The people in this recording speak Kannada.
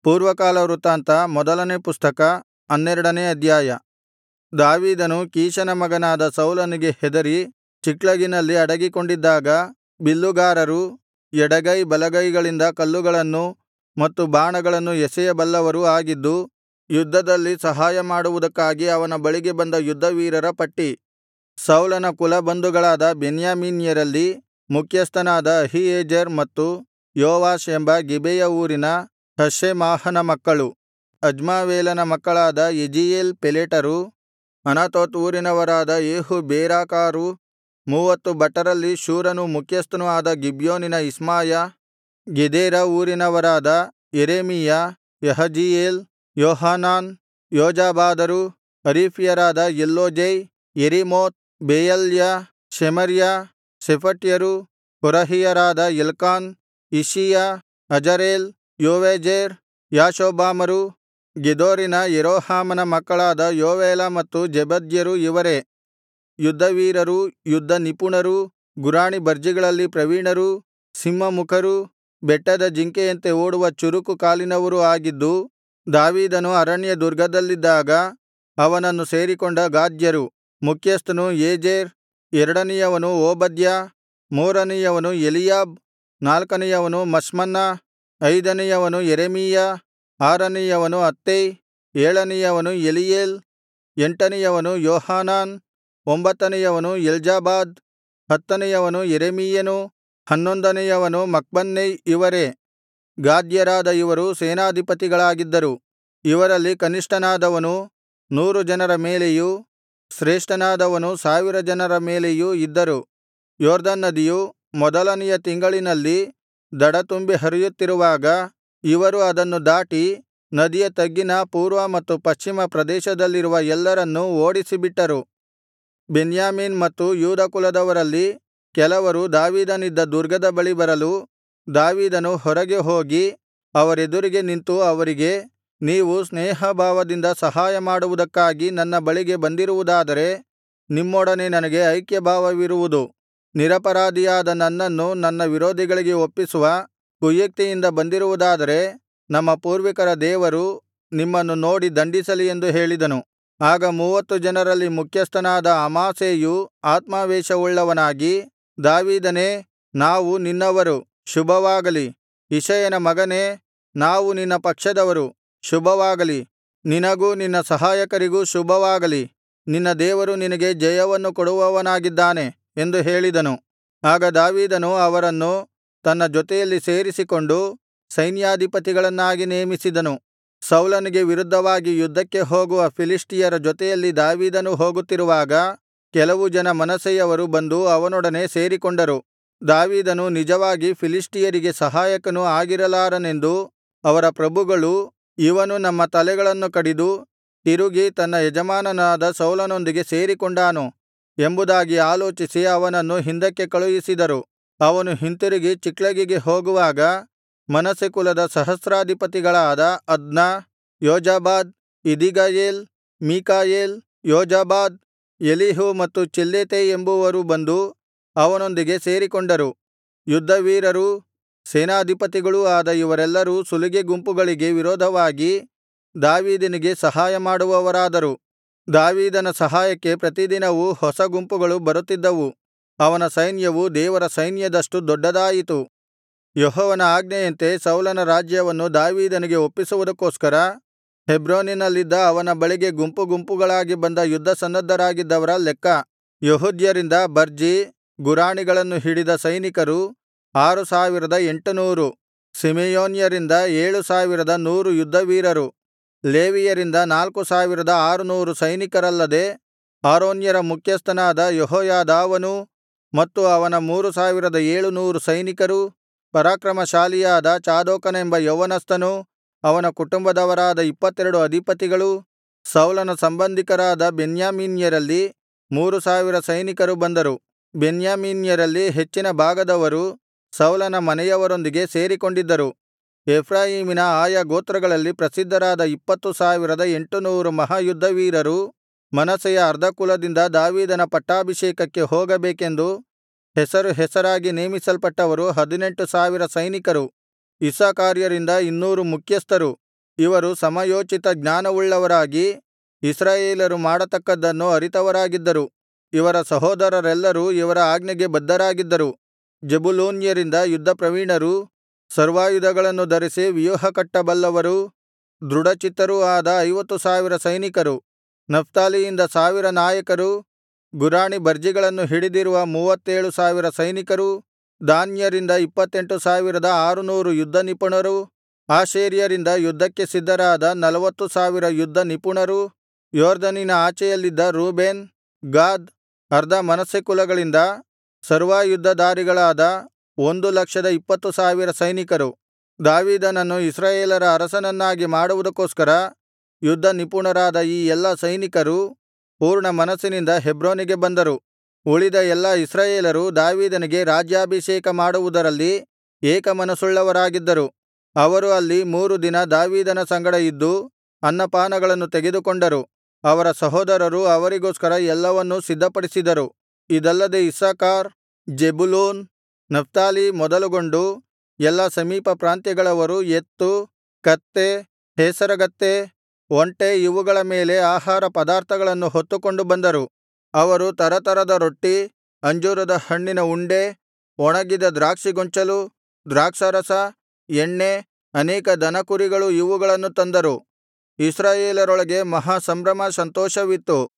ಪೂರ್ವಕಾಲ ವೃತ್ತಾಂತ ಮೊದಲನೇ ಪುಸ್ತಕ ಹನ್ನೆರಡನೇ ಅಧ್ಯಾಯ ದಾವೀದನು ಕೀಷನ ಮಗನಾದ ಸೌಲನಿಗೆ ಹೆದರಿ ಚಿಕ್ಲಗಿನಲ್ಲಿ ಅಡಗಿಕೊಂಡಿದ್ದಾಗ ಬಿಲ್ಲುಗಾರರು ಎಡಗೈ ಬಲಗೈಗಳಿಂದ ಕಲ್ಲುಗಳನ್ನು ಮತ್ತು ಬಾಣಗಳನ್ನು ಎಸೆಯಬಲ್ಲವರೂ ಆಗಿದ್ದು ಯುದ್ಧದಲ್ಲಿ ಸಹಾಯಮಾಡುವುದಕ್ಕಾಗಿ ಅವನ ಬಳಿಗೆ ಬಂದ ಯುದ್ಧವೀರರ ಪಟ್ಟಿ ಸೌಲನ ಕುಲಬಂಧುಗಳಾದ ಬೆನ್ಯಾಮೀನ್ಯರಲ್ಲಿ ಮುಖ್ಯಸ್ಥನಾದ ಅಹೀಯೆಜೆರ್ ಮತ್ತು ಯೋವಾಷ್ ಎಂಬ ಗಿಬೆಯ ಊರಿನ ಹಷೆಮಾಹನ ಮಕ್ಕಳು ಅಜ್ಮಾವೇಲನ ಮಕ್ಕಳಾದ ಯೆಜೀಯೇಲ್ ಪೆಲೆಟರು ಅನಾತೋತ್ ಊರಿನವರಾದ ಯೇಹು ಬೇರಾಕಾರು ಮೂವತ್ತು ಭಟರಲ್ಲಿ ಶೂರನೂ ಮುಖ್ಯಸ್ಥನೂ ಆದ ಗಿಬ್ಯೋನಿನ ಇಷ್ಮಾಯ ಗೆದೇರ ಊರಿನವರಾದ ಯೆರೆಮೀಯ ಯಹಜೀಯೇಲ್ ಯೋಹಾನಾನ್ ಯೋಜಾಬಾದರು ಹರೀಫ್ಯರಾದ ಎಲ್ಲೂಜೈ ಯೆರೀಮೋತ್ ಬೆಯಲ್ಯ ಶೆಮರ್ಯ ಶೆಫಟ್ಯರು ಕೋರಹಿಯರಾದ ಎಲ್ಕಾನ್ ಇಷ್ಷೀಯ ಅಜರೇಲ್ ಯೋವೆಜೆರ್ ಯಾಷೊಬ್ಬಾಮರು ಗೆದೋರಿನ ಯೆರೋಹಾಮನ ಮಕ್ಕಳಾದ ಯೋವೇಲ ಮತ್ತು ಜೆಬದ್ಯರು ಇವರೇ ಯುದ್ಧವೀರರೂ ಯುದ್ಧ ನಿಪುಣರೂ ಗುರಾಣಿ ಬರ್ಜಿಗಳಲ್ಲಿ ಪ್ರವೀಣರೂ ಸಿಂಹಮುಖರೂ ಬೆಟ್ಟದ ಜಿಂಕೆಯಂತೆ ಓಡುವ ಚುರುಕು ಕಾಲಿನವರೂ ಆಗಿದ್ದು ದಾವೀದನು ಅರಣ್ಯ ದುರ್ಗದಲ್ಲಿದ್ದಾಗ ಅವನನ್ನು ಸೇರಿಕೊಂಡ ಗಾದ್ಯರು ಮುಖ್ಯಸ್ಥನು ಏಜೆರ್ ಎರಡನೆಯವನು ಓಬದ್ಯ ಮೂರನೆಯವನು ಎಲೀಯಾಬ್ ನಾಲ್ಕನೆಯವನು ಮಷ್ಮನ್ನ ಐದನೆಯವನು ಯೆರೆಮೀಯ ಆರನೆಯವನು ಅತ್ತೈ ಏಳನೆಯವನು ಎಲೀಯೇಲ್ ಎಂಟನೆಯವನು ಯೋಹಾನಾನ್ ಒಂಬತ್ತನೆಯವನು ಎಲ್ಜಾಬಾದ್ ಹತ್ತನೆಯವನು ಯೆರೆಮೀಯನು ಹನ್ನೊಂದನೆಯವನು ಮಕ್ಬನ್ನೈ ಇವರೇ ಗಾದ್ಯರಾದ ಇವರು ಸೇನಾಧಿಪತಿಗಳಾಗಿದ್ದರು ಇವರಲ್ಲಿ ಕನಿಷ್ಠನಾದವನು ನೂರು ಜನರ ಮೇಲೆಯೂ ಶ್ರೇಷ್ಠನಾದವನು ಸಾವಿರ ಜನರ ಮೇಲೆಯೂ ಇದ್ದರು ಯೊರ್ದನ್ ನದಿಯು ಮೊದಲನೆಯ ತಿಂಗಳಿನಲ್ಲಿ ದಡ ತುಂಬಿ ಹರಿಯುತ್ತಿರುವಾಗ ಇವರು ಅದನ್ನು ದಾಟಿ ನದಿಯ ತಗ್ಗಿನ ಪೂರ್ವ ಮತ್ತು ಪಶ್ಚಿಮ ಪ್ರದೇಶದಲ್ಲಿರುವ ಎಲ್ಲರನ್ನೂ ಓಡಿಸಿಬಿಟ್ಟರು ಬೆನ್ಯಾಮೀನ್ ಮತ್ತು ಯೂದ ಕುಲದವರಲ್ಲಿ ಕೆಲವರು ದಾವೀದನಿದ್ದ ದುರ್ಗದ ಬಳಿ ಬರಲು ದಾವೀದನು ಹೊರಗೆ ಹೋಗಿ ಅವರೆದುರಿಗೆ ನಿಂತು ಅವರಿಗೆ ನೀವು ಸ್ನೇಹಭಾವದಿಂದ ಸಹಾಯಮಾಡುವುದಕ್ಕಾಗಿ ನನ್ನ ಬಳಿಗೆ ಬಂದಿರುವುದಾದರೆ ನಿಮ್ಮೊಡನೆ ನನಗೆ ಐಕ್ಯಭಾವವಿರುವುದು ನಿರಪರಾಧಿಯಾದ ನನ್ನನ್ನು ನನ್ನ ವಿರೋಧಿಗಳಿಗೆ ಒಪ್ಪಿಸುವ ಕುಯುಕ್ತಿಯಿಂದ ಬಂದಿರುವುದಾದರೆ ನಮ್ಮ ಪೂರ್ವಿಕರ ದೇವರು ನಿಮ್ಮನ್ನು ನೋಡಿ ದಂಡಿಸಲಿ ಎಂದು ಹೇಳಿದನು ಆಗ ಮೂವತ್ತು ಜನರಲ್ಲಿ ಮುಖ್ಯಸ್ಥನಾದ ಅಮಾಸೈಯು ಆತ್ಮಾವೇಶವುಳ್ಳವನಾಗಿ ದಾವೀದನೇ ನಾವು ನಿನ್ನವರು ಶುಭವಾಗಲಿ ಇಷಯನ ಮಗನೇ ನಾವು ನಿನ್ನ ಪಕ್ಷದವರು ಶುಭವಾಗಲಿ ನಿನಗೂ ನಿನ್ನ ಸಹಾಯಕರಿಗೂ ಶುಭವಾಗಲಿ ನಿನ್ನ ದೇವರು ನಿನಗೆ ಜಯವನ್ನು ಕೊಡುವವನಾಗಿದ್ದಾನೆ ಎಂದು ಹೇಳಿದನು ಆಗ ದಾವೀದನು ಅವರನ್ನು ತನ್ನ ಜೊತೆಯಲ್ಲಿ ಸೇರಿಸಿಕೊಂಡು ಸೈನ್ಯಾಧಿಪತಿಗಳನ್ನಾಗಿ ನೇಮಿಸಿದನು ಸೌಲನಿಗೆ ವಿರುದ್ಧವಾಗಿ ಯುದ್ಧಕ್ಕೆ ಹೋಗುವ ಫಿಲಿಷ್ಟಿಯರ ಜೊತೆಯಲ್ಲಿ ದಾವೀದನು ಹೋಗುತ್ತಿರುವಾಗ ಕೆಲವು ಜನ ಮನಸ್ಸೆಯವರು ಬಂದು ಅವನೊಡನೆ ಸೇರಿಕೊಂಡರು ದಾವೀದನು ನಿಜವಾಗಿ ಫಿಲಿಷ್ಟಿಯರಿಗೆ ಸಹಾಯಕನು ಆಗಿರಲಾರನೆಂದು ಅವರ ಪ್ರಭುಗಳು ಇವನು ನಮ್ಮ ತಲೆಗಳನ್ನು ಕಡಿದು ತಿರುಗಿ ತನ್ನ ಯಜಮಾನನಾದ ಸೌಲನೊಂದಿಗೆ ಸೇರಿಕೊಂಡಾನು ಎಂಬುದಾಗಿ ಆಲೋಚಿಸಿ ಅವನನ್ನು ಹಿಂದಕ್ಕೆ ಕಳುಹಿಸಿದರು ಅವನು ಹಿಂತಿರುಗಿ ಚಿಕ್ಲಗಿಗೆ ಹೋಗುವಾಗ ಮನಸ್ಸೆ ಕುಲದ ಸಹಸ್ರಾಧಿಪತಿಗಳಾದ ಅದ್ನ ಯೋಜಾಬಾದ್ ಇದೀಗಯೇಲ್ ಮೀಕಾಯೇಲ್ ಯೋಜಾಬಾದ್ ಎಲೀಹು ಮತ್ತು ಚಿಲ್ಲೆತೈ ಎಂಬುವರು ಬಂದು ಅವನೊಂದಿಗೆ ಸೇರಿಕೊಂಡರು ಯುದ್ಧವೀರರೂ ಸೇನಾಧಿಪತಿಗಳೂ ಆದ ಇವರೆಲ್ಲರೂ ಸುಲಿಗೆ ಗುಂಪುಗಳಿಗೆ ವಿರೋಧವಾಗಿ ದಾವೀದನಿಗೆ ಸಹಾಯಮಾಡುವವರಾದರು ದಾವೀದನ ಸಹಾಯಕ್ಕೆ ಪ್ರತಿದಿನವೂ ಹೊಸ ಗುಂಪುಗಳು ಬರುತ್ತಿದ್ದವು ಅವನ ಸೈನ್ಯವು ದೇವರ ಸೈನ್ಯದಷ್ಟು ದೊಡ್ಡದಾಯಿತು ಯೆಹೋವನ ಆಜ್ಞೆಯಂತೆ ಸೌಲನ ರಾಜ್ಯವನ್ನು ದಾವೀದನಿಗೆ ಒಪ್ಪಿಸುವುದಕ್ಕೋಸ್ಕರ ಹೆಬ್ರೋನಿನಲ್ಲಿದ್ದ ಅವನ ಬಳಿಗೆ ಗುಂಪು ಗುಂಪುಗಳಾಗಿ ಬಂದ ಯುದ್ಧಸನ್ನದ್ಧರಾಗಿದ್ದವರ ಲೆಕ್ಕ ಯೆಹೂದ್ಯರಿಂದ ಬರ್ಜಿ ಗುರಾಣಿಗಳನ್ನು ಹಿಡಿದ ಸೈನಿಕರು ಆರು ಸಾವಿರದ ಎಂಟುನೂರು ಸಿಮೆಯೋನ್ಯರಿಂದ ಏಳು ಸಾವಿರದ ನೂರು ಯುದ್ಧವೀರರು ಲೇವಿಯರಿಂದ ನಾಲ್ಕು ಸಾವಿರದ ಆರುನೂರು ಸೈನಿಕರಲ್ಲದೆ ಆರೋನ್ಯರ ಮುಖ್ಯಸ್ಥನಾದ ಯೆಹೋಯಾದಾವನೂ ಮತ್ತು ಅವನ ಮೂರು ಸಾವಿರದ ಏಳುನೂರು ಸೈನಿಕರೂ ಪರಾಕ್ರಮಶಾಲಿಯಾದ ಚಾದೋಕನೆಂಬ ಯೌವನಸ್ಥನೂ ಅವನ ಕುಟುಂಬದವರಾದ ಇಪ್ಪತ್ತೆರಡು ಅಧಿಪತಿಗಳೂ ಸೌಲನ ಸಂಬಂಧಿಕರಾದ ಬೆನ್ಯಾಮೀನ್ಯರಲ್ಲಿ ಮೂರು ಸಾವಿರ ಸೈನಿಕರು ಬಂದರು ಬೆನ್ಯಾಮೀನ್ಯರಲ್ಲಿ ಹೆಚ್ಚಿನ ಭಾಗದವರು ಸೌಲನ ಮನೆಯವರೊಂದಿಗೆ ಸೇರಿಕೊಂಡಿದ್ದರು ಎಫ್ರಾಯೀಮಿನ ಆಯಾ ಗೋತ್ರಗಳಲ್ಲಿ ಪ್ರಸಿದ್ಧರಾದ ಇಪ್ಪತ್ತು ಸಾವಿರದ ಎಂಟುನೂರು ಮಹಾಯುದ್ಧವೀರರು ಮನಸ್ಸೆಯ ಅರ್ಧಕುಲದಿಂದ ದಾವೀದನ ಪಟ್ಟಾಭಿಷೇಕಕ್ಕೆ ಹೋಗಬೇಕೆಂದು ಹೆಸರು ಹೆಸರಾಗಿ ನೇಮಿಸಲ್ಪಟ್ಟವರು ಹದಿನೆಂಟು ಸಾವಿರ ಸೈನಿಕರು ಇಸ್ಸಾಕಾರ್ಯರಿಂದ ಇನ್ನೂರು ಮುಖ್ಯಸ್ಥರು ಇವರು ಸಮಯೋಚಿತ ಜ್ಞಾನವುಳ್ಳವರಾಗಿ ಇಸ್ರಾಯೇಲರು ಮಾಡತಕ್ಕದ್ದನ್ನು ಅರಿತವರಾಗಿದ್ದರು ಇವರ ಸಹೋದರರೆಲ್ಲರೂ ಇವರ ಆಜ್ಞೆಗೆ ಬದ್ಧರಾಗಿದ್ದರು ಜೆಬುಲೂನ್ಯರಿಂದ ಯುದ್ಧಪ್ರವೀಣರೂ ಸರ್ವಾಯುಧಗಳನ್ನು ಧರಿಸಿ ವ್ಯೂಹಕಟ್ಟಬಲ್ಲವರೂ ದೃಢಚಿತ್ತರೂ ಆದ ಐವತ್ತು ಸಾವಿರ ಸೈನಿಕರು ನಫ್ತಾಲಿಯಿಂದ ಸಾವಿರ ನಾಯಕರು ಗುರಾಣಿ ಬರ್ಜಿಗಳನ್ನು ಹಿಡಿದಿರುವ ಮೂವತ್ತೇಳು ಸಾವಿರ ಸೈನಿಕರು ದಾನ್ಯರಿಂದ ಇಪ್ಪತ್ತೆಂಟು ಸಾವಿರದ ಆರುನೂರು ಯುದ್ಧನಿಪುಣರು ಆಶೇರ್ಯರಿಂದ ಯುದ್ಧಕ್ಕೆ ಸಿದ್ಧರಾದ ನಲ್ವತ್ತು ಸಾವಿರ ಯುದ್ಧ ನಿಪುಣರು ಯೊರ್ದನಿನ ಆಚೆಯಲ್ಲಿದ್ದ ರೂಬೇನ್ ಗಾದ್ ಅರ್ಧ ಮನಸ್ಸೆ ಕುಲಗಳಿಂದ ಸರ್ವಾಯುದ್ಧಧಾರಿಗಳಾದ ಒಂದು ಲಕ್ಷದ ಇಪ್ಪತ್ತು ಸಾವಿರ ಸೈನಿಕರು ದಾವೀದನನ್ನು ಇಸ್ರಾಯೇಲರ ಅರಸನನ್ನಾಗಿ ಮಾಡುವುದಕ್ಕೋಸ್ಕರ ಯುದ್ಧ ನಿಪುಣರಾದ ಈ ಎಲ್ಲಾ ಸೈನಿಕರು ಪೂರ್ಣ ಮನಸ್ಸಿನಿಂದ ಹೆಬ್ರೋನಿಗೆ ಬಂದರು ಉಳಿದ ಎಲ್ಲಾ ಇಸ್ರಾಯೇಲರು ದಾವೀದನಿಗೆ ರಾಜ್ಯಾಭಿಷೇಕ ಮಾಡುವುದರಲ್ಲಿ ಏಕಮನಸ್ಸುಳ್ಳವರಾಗಿದ್ದರು ಅವರು ಅಲ್ಲಿ ಮೂರು ದಿನ ದಾವೀದನ ಸಂಗಡ ಇದ್ದು ಅನ್ನಪಾನಗಳನ್ನು ತೆಗೆದುಕೊಂಡರು ಅವರ ಸಹೋದರರು ಅವರಿಗೋಸ್ಕರ ಎಲ್ಲವನ್ನೂ ಸಿದ್ಧಪಡಿಸಿದರು ಇದಲ್ಲದೆ ಇಸ್ಸಾಕಾರ್ ಜೆಬುಲೂನ್ ನಫ್ತಾಲಿ ಮೊದಲುಗೊಂಡು ಎಲ್ಲಾ ಸಮೀಪ ಪ್ರಾಂತ್ಯಗಳವರು ಎತ್ತು ಕತ್ತೆ ಹೇಸರಗತ್ತೆ ಒಂಟೆ ಇವುಗಳ ಮೇಲೆ ಆಹಾರ ಪದಾರ್ಥಗಳನ್ನು ಹೊತ್ತುಕೊಂಡು ಬಂದರು ಅವರು ತರತರದ ರೊಟ್ಟಿ ಅಂಜೂರದ ಹಣ್ಣಿನ ಉಂಡೆ ಒಣಗಿದ ದ್ರಾಕ್ಷಿಗೊಂಚಲು ದ್ರಾಕ್ಷಾರಸ ಎಣ್ಣೆ ಅನೇಕ ದನಕುರಿಗಳು ಇವುಗಳನ್ನು ತಂದರು ಇಸ್ರಾಯೇಲರೊಳಗೆ ಮಹಾ ಸಂಭ್ರಮ ಸಂತೋಷವಿತ್ತು